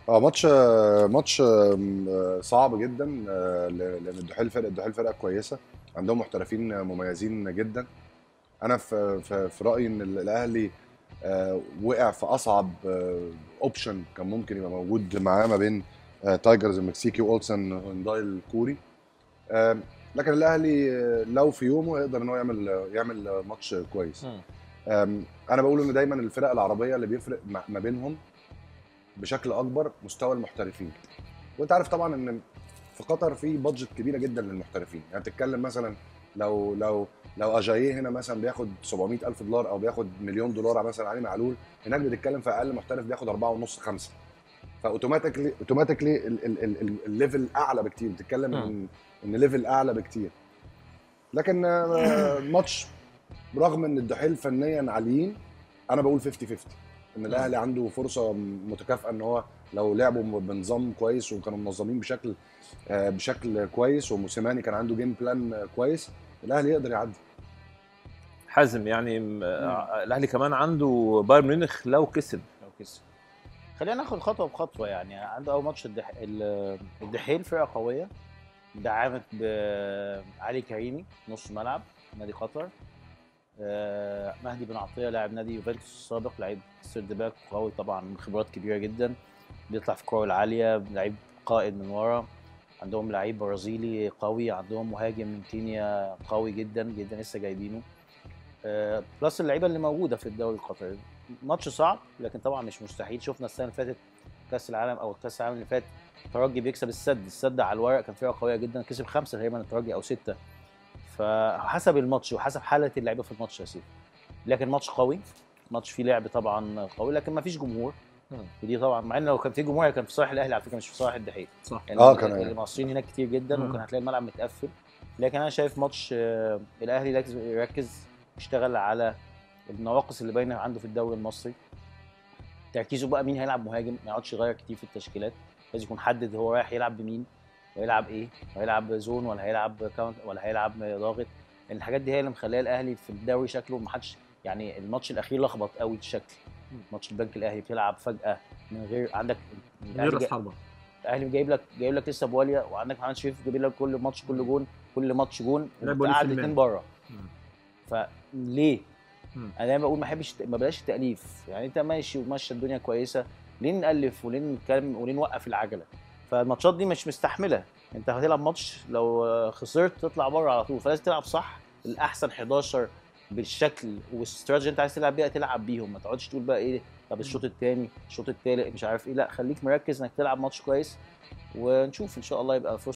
اه ماتش ماتش آم، صعب جدا آه، ل- لان الدحيل فرقه الدحيل فرقه كويسه عندهم محترفين مميزين جدا انا في في, في رايي ان ال- الاهلي آه، وقع في اصعب اوبشن كان ممكن يبقى موجود معاه ما بين آه، تايجرز المكسيكي واولسن هونداي الكوري آم، لكن الاهلي آه، لو في يومه يقدر ان هو يعمل يعمل ماتش كويس مم. أم، انا بقول ان دايما الفرق العربيه اللي بيفرق مع- ما بينهم بشكل اكبر مستوى المحترفين وانت عارف طبعا ان في قطر في بادجت كبيره جدا للمحترفين يعني بتتكلم مثلا لو لو لو اجاييه هنا مثلا بياخد 700 الف دولار او بياخد مليون دولار مثلا علي معلول هناك بتتكلم في اقل محترف بياخد 4 ونص 5 فاوتوماتيكلي اوتوماتيكلي ال- ال- ال- ال- الليفل اعلى بكتير بتتكلم ان ان ليفل اعلى بكتير لكن آه، ماتش رغم ان الدحيل فنيا عاليين انا بقول 50 50 ان الاهلي عنده فرصه متكافئه ان هو لو لعبوا بنظام كويس وكانوا منظمين بشكل آه، بشكل كويس وموسيماني كان عنده جيم بلان آه، كويس الاهلي يقدر يعدي حازم يعني م- آه، الاهلي كمان عنده بايرن ميونخ لو كسب لو كسب خلينا ناخد خطوه بخطوه يعني عنده اول ماتش الدح... ال- الدحيل فرقه قويه دعمت بعلي كريمي نص ملعب نادي قطر آه، مهدي بن عطيه لاعب نادي يوفنتوس السابق لعيب سيرد باك قوي طبعا من خبرات كبيره جدا بيطلع في الكره العاليه لعيب قائد من ورا عندهم لعيب برازيلي قوي عندهم مهاجم من كينيا قوي جدا جدا لسه جايبينه آه، بلس اللعيبه اللي موجوده في الدوري القطري ماتش صعب لكن طبعا مش مستحيل شفنا السنه اللي فاتت كاس العالم او كاس العالم اللي فات الترجي بيكسب السد السد على الورق كان فرقه قويه جدا كسب خمسه تقريبا الترجي او سته فحسب الماتش وحسب حاله اللعيبه في الماتش يا سيدي لكن ماتش قوي ماتش فيه لعب طبعا قوي لكن ما فيش جمهور مم. ودي طبعا مع ان لو كان في جمهور كان في صالح الاهلي على فكره مش في صالح الدحيل صح يعني آه، كان- المصريين هناك كتير جدا مم. وكان هتلاقي الملعب متقفل لكن انا شايف ماتش آه، الاهلي يركز- يركز يشتغل على النواقص اللي باينه عنده في الدوري المصري تركيزه بقى مين هيلعب مهاجم ما يقعدش يغير كتير في التشكيلات لازم يكون حدد هو رايح يلعب بمين ويلعب ايه هيلعب زون ولا هيلعب كاونت ولا هيلعب ضاغط لان الحاجات دي هي اللي مخليه الاهلي في الدوري شكله ما حدش يعني الماتش الاخير لخبط قوي الشكل ماتش البنك الاهلي بتلعب فجاه من غير عندك غير الأهلي راس جا- حربه الاهلي جايب لك جايب لك لسه بواليا وعندك محمد شريف جايب لك كل ماتش كل جون كل ماتش جون لعب وليد وقعد سليمان. الاثنين بره مم. فليه؟ مم. انا دايما بقول ما بحبش ما بلاش التاليف يعني انت ماشي وماشيه الدنيا كويسه ليه نالف وليه نتكلم وليه نوقف العجله فالماتشات دي مش مستحمله انت هتلعب ماتش لو خسرت تطلع بره على طول فلازم تلعب صح الاحسن 11 بالشكل والاستراتيجي اللي انت عايز تلعب بيها تلعب بيهم ما تقعدش تقول بقى ايه طب الشوط الثاني الشوط الثالث مش عارف ايه لا خليك مركز انك تلعب ماتش كويس ونشوف ان شاء الله يبقى فرصه